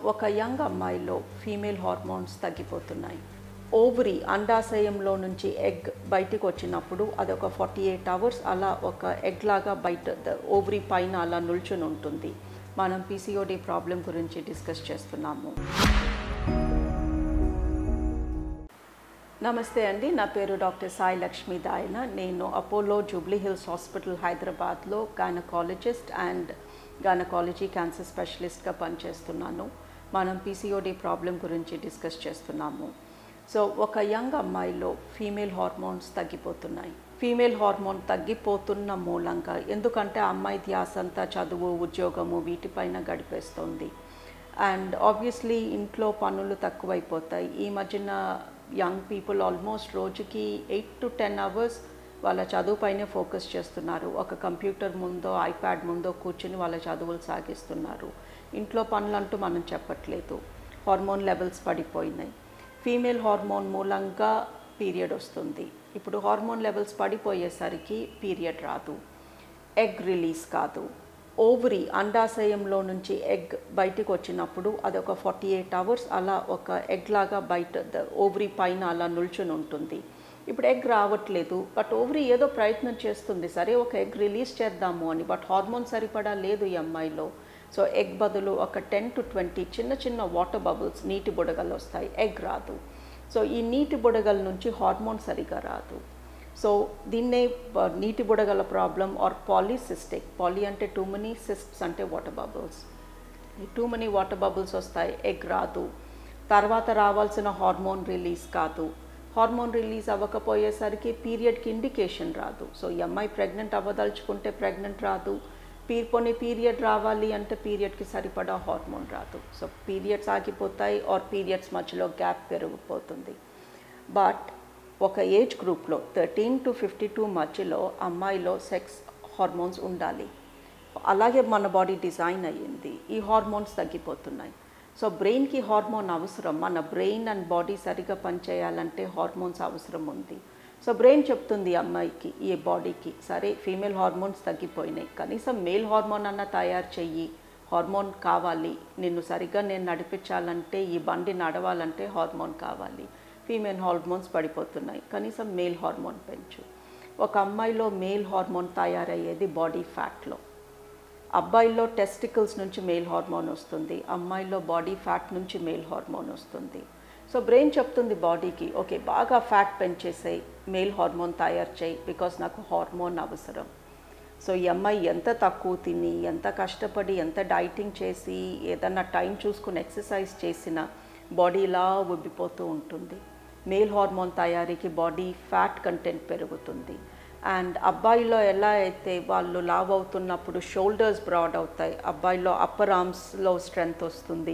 ఒక యంగ్ అమ్మాయిలో female hormones తగ్గిపోతున్నాయి ఓవరీ అండాశయంలో నుంచి ఎగ్ బయటికి వచ్చినప్పుడు అది ఒక ఫార్టీ ఎయిట్ అవర్స్ అలా ఒక ఎగ్ లాగా బయట ఓవరీ పైన అలా నిల్చుని ఉంటుంది మనం పీసీఓడి ప్రాబ్లం గురించి డిస్కస్ చేస్తున్నాము నమస్తే అండి నా పేరు డాక్టర్ సాయి లక్ష్మీ దాయన నేను అపోలో జూబ్లీ హిల్స్ హాస్పిటల్ హైదరాబాద్లో గైనకాలజిస్ట్ అండ్ గైనకాలజీ క్యాన్సర్ స్పెషలిస్ట్గా పనిచేస్తున్నాను మనం పీసీఓడి ప్రాబ్లం గురించి డిస్కస్ చేస్తున్నాము సో ఒక యంగ్ అమ్మాయిలో ఫీమేల్ హార్మోన్స్ తగ్గిపోతున్నాయి ఫీమేల్ హార్మోన్ తగ్గిపోతున్న మూలంగా ఎందుకంటే ఆ అమ్మాయి ధ్యాస అంతా చదువు ఉద్యోగము వీటిపైన గడిపేస్తుంది అండ్ ఆబ్వియస్లీ ఇంట్లో పనులు తక్కువైపోతాయి ఈ మధ్యన యంగ్ పీపుల్ ఆల్మోస్ట్ రోజుకి ఎయిట్ టు టెన్ అవర్స్ వాళ్ళ చదువుపైనే ఫోకస్ చేస్తున్నారు ఒక కంప్యూటర్ ముందో ఐప్యాడ్ ముందో కూర్చుని వాళ్ళ చదువులు సాగిస్తున్నారు ఇంట్లో పనులంటూ మనం చెప్పట్లేదు హార్మోన్ లెవెల్స్ పడిపోయినాయి ఫీమేల్ హార్మోన్ మూలంగా పీరియడ్ వస్తుంది ఇప్పుడు హార్మోన్ లెవెల్స్ పడిపోయేసరికి పీరియడ్ రాదు ఎగ్ రిలీజ్ కాదు ఓవరీ అండాశయంలో నుంచి ఎగ్ బయటికి వచ్చినప్పుడు అది ఒక ఫార్టీ ఎయిట్ అవర్స్ అలా ఒక ఎగ్ లాగా బయట ఓవరీ పైన అలా నిల్చుని ఉంటుంది ఇప్పుడు ఎగ్ రావట్లేదు బట్ ఓవరీ ఏదో ప్రయత్నం చేస్తుంది సరే ఒక ఎగ్ రిలీజ్ చేద్దాము అని బట్ హార్మోన్ సరిపడా లేదు ఈ అమ్మాయిలో సో ఎగ్ బదులు ఒక టెన్ టు ట్వంటీ చిన్న చిన్న వాటర్ బబుల్స్ నీటి బుడగలు వస్తాయి ఎగ్ రాదు సో ఈ నీటి బుడగల నుంచి హార్మోన్ సరిగా రాదు సో దీన్నే నీటి బుడగల ప్రాబ్లం ఆర్ పాలీసిస్టిక్ పాలీ అంటే టూ మనీ సిస్ట్స్ అంటే వాటర్ బబుల్స్ ఈ టూ మనీ వాటర్ బబుల్స్ వస్తాయి ఎగ్ రాదు తర్వాత రావాల్సిన హార్మోన్ రిలీజ్ కాదు హార్మోన్ రిలీజ్ అవ్వకపోయేసరికి పీరియడ్కి ఇండికేషన్ రాదు సో ఈ అమ్మాయి ప్రెగ్నెంట్ అవ్వదలుచుకుంటే ప్రెగ్నెంట్ రాదు పీర్కొని పీరియడ్ రావాలి అంటే పీరియడ్కి సరిపడా హార్మోన్ రాదు సో పీరియడ్స్ ఆగిపోతాయి ఆర్ పీరియడ్స్ మధ్యలో గ్యాప్ పెరిగిపోతుంది బట్ ఒక ఏజ్ గ్రూప్లో థర్టీన్ టు ఫిఫ్టీ టూ మధ్యలో అమ్మాయిలో సెక్స్ హార్మోన్స్ ఉండాలి అలాగే మన బాడీ డిజైన్ అయ్యింది ఈ హార్మోన్స్ తగ్గిపోతున్నాయి సో బ్రెయిన్కి హార్మోన్ అవసరం మన బ్రెయిన్ అండ్ బాడీ సరిగా పనిచేయాలంటే హార్మోన్స్ అవసరం ఉంది సో బ్రెయిన్ చెప్తుంది అమ్మాయికి ఈ బాడీకి సరే ఫీమేల్ హార్మోన్స్ తగ్గిపోయినాయి కనీసం మేల్ హార్మోన్ అన్న తయారు చెయ్యి హార్మోన్ కావాలి నిన్ను సరిగ్గా నేను నడిపించాలంటే ఈ బండి నడవాలంటే హార్మోన్ కావాలి ఫీమేల్ హార్మోన్స్ పడిపోతున్నాయి కనీసం మేల్ హార్మోన్ పెంచు ఒక అమ్మాయిలో మేల్ హార్మోన్ తయారయ్యేది బాడీ ఫ్యాట్లో అబ్బాయిల్లో టెస్టికల్స్ నుంచి మేల్ హార్మోన్ వస్తుంది అమ్మాయిలో బాడీ ఫ్యాట్ నుంచి మేల్ హార్మోన్ వస్తుంది సో బ్రెయిన్ చెప్తుంది బాడీకి ఓకే బాగా ఫ్యాట్ పెంచేసాయి మేల్ హార్మోన్ తయారు చేయి బికాస్ నాకు హార్మోన్ అవసరం సో ఈ అమ్మాయి ఎంత తక్కువ తిని ఎంత కష్టపడి ఎంత డైటింగ్ చేసి ఏదన్నా టైం చూసుకుని ఎక్సర్సైజ్ చేసినా బాడీ ఇలా ఉబ్బిపోతూ ఉంటుంది మేల్ హార్మోన్ తయారీకి బాడీ ఫ్యాట్ కంటెంట్ పెరుగుతుంది అండ్ అబ్బాయిలో ఎలా అయితే వాళ్ళు లావ్ అవుతున్నప్పుడు షోల్డర్స్ బ్రాడ్ అవుతాయి అబ్బాయిలో అప్పర్ ఆర్మ్స్లో స్ట్రెంగ్త్ వస్తుంది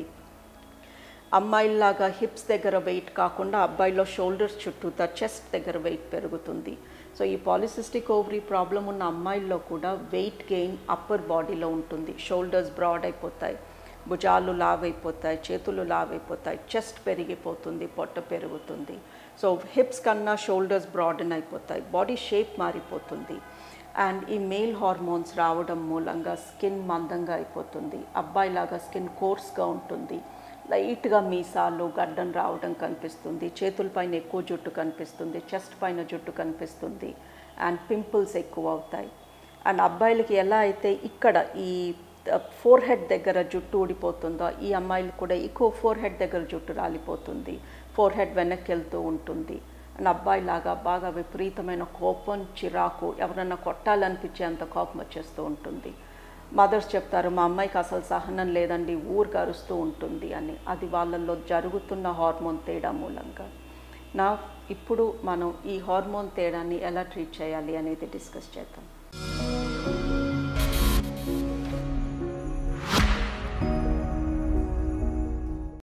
అమ్మాయిలాగా హిప్స్ దగ్గర వెయిట్ కాకుండా అబ్బాయిలో షోల్డర్స్ చుట్టూతా చెస్ట్ దగ్గర వెయిట్ పెరుగుతుంది సో ఈ పాలిసిస్టిక్ ఓవరీ ప్రాబ్లం ఉన్న అమ్మాయిల్లో కూడా వెయిట్ గెయిన్ అప్పర్ బాడీలో ఉంటుంది షోల్డర్స్ బ్రాడ్ అయిపోతాయి భుజాలు లావ్ అయిపోతాయి చేతులు లావ్ అయిపోతాయి చెస్ట్ పెరిగిపోతుంది పొట్ట పెరుగుతుంది సో హిప్స్ కన్నా షోల్డర్స్ బ్రాడన్ అయిపోతాయి బాడీ షేప్ మారిపోతుంది అండ్ ఈ మేల్ హార్మోన్స్ రావడం మూలంగా స్కిన్ మందంగా అయిపోతుంది అబ్బాయిలాగా స్కిన్ కోర్స్గా ఉంటుంది లైట్గా మీసాలు గడ్డం రావడం కనిపిస్తుంది చేతులపైన ఎక్కువ జుట్టు కనిపిస్తుంది చెస్ట్ పైన జుట్టు కనిపిస్తుంది అండ్ పింపుల్స్ ఎక్కువ అవుతాయి అండ్ అబ్బాయిలకి ఎలా అయితే ఇక్కడ ఈ ఫోర్ హెడ్ దగ్గర జుట్టు ఊడిపోతుందో ఈ అమ్మాయిలు కూడా ఎక్కువ ఫోర్ హెడ్ దగ్గర జుట్టు రాలిపోతుంది ఫోర్ హెడ్ వెనక్కి వెళ్తూ ఉంటుంది అండ్ అబ్బాయిలాగా బాగా విపరీతమైన కోపం చిరాకు ఎవరన్నా కొట్టాలనిపించేంత కోపం వచ్చేస్తూ ఉంటుంది మదర్స్ చెప్తారు మా అమ్మాయికి అసలు సహనం లేదండి ఊరు కరుస్తూ ఉంటుంది అని అది వాళ్ళల్లో జరుగుతున్న హార్మోన్ తేడా మూలంగా నా ఇప్పుడు మనం ఈ హార్మోన్ తేడాన్ని ఎలా ట్రీట్ చేయాలి అనేది డిస్కస్ చేద్దాం